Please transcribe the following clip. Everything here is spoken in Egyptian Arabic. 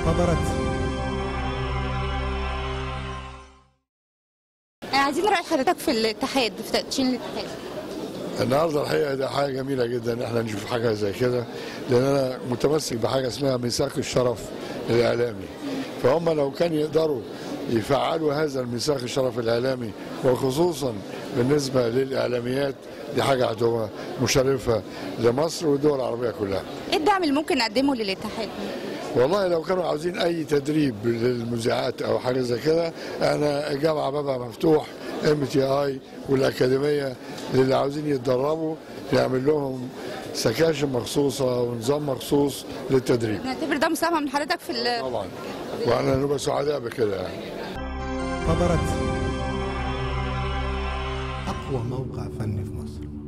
انتظرت عايزين رأي حضرتك في الاتحاد في تدشين الاتحاد النهارده الحقيقه ده حاجه جميله جدا ان احنا نشوف حاجه زي كده لان انا متمسك بحاجه اسمها ميثاق الشرف الاعلامي فهم لو كان يقدروا يفعلوا هذا الميثاق الشرف الاعلامي وخصوصا بالنسبه للاعلاميات دي حاجه هتبقى مشرفه لمصر والدول العربيه كلها. ايه الدعم اللي ممكن نقدمه للاتحاد والله لو كانوا عاوزين اي تدريب للمذيعات او حاجه زي كده انا الجامعه بابها مفتوح ام تي اي والاكاديميه للي عاوزين يتدربوا يعمل لهم سكاشن مخصوصه ونظام مخصوص للتدريب نعتبر ده مساهمة من حضرتك في ال- طبعا وانا نبقى سعداء بكده يعني انتظرت أقوى موقع فني في مصر